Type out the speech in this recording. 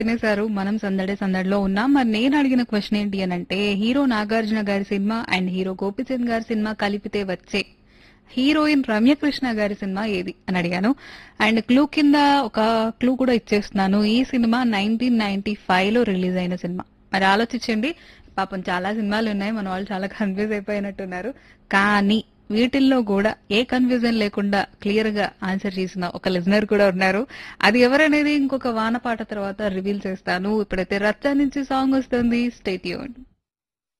తినేశారు మనం సందడే సందడిలో ఉన్నాం మరి నేను అడిగిన క్వశ్చన్ ఏంటి అని అంటే హీరో నాగార్జున గారి సినిమా అండ్ హీరో గోపిచంద్ గారి సినిమా కలిపితే వచ్చే హీరోయిన్ రమ్యకృష్ణ గారి సినిమా ఏది అని అడిగాను అండ్ క్లూ కింద ఒక క్లూ కూడా ఇచ్చేస్తున్నాను ఈ సినిమా నైన్టీన్ నైన్టీ ఫైవ్ లో రిలీజ్ అయిన సినిమా మరి ఆలోచించండి పాపం చాలా సినిమాలు ఉన్నాయి మన వాళ్ళు చాలా కన్ఫ్యూజ్ అయిపోయినట్టున్నారు కానీ వీటిల్లో కూడా ఏ కన్ఫ్యూజన్ లేకుండా క్లియర్ గా ఆన్సర్ చేసిన ఒక లిజనర్ కూడా ఉన్నారు అది ఎవరనేది ఇంకొక వానపాట తర్వాత రివీల్ చేస్తాను ఇప్పుడైతే రచ్చ నుంచి సాంగ్ వస్తుంది స్టేట్యూన్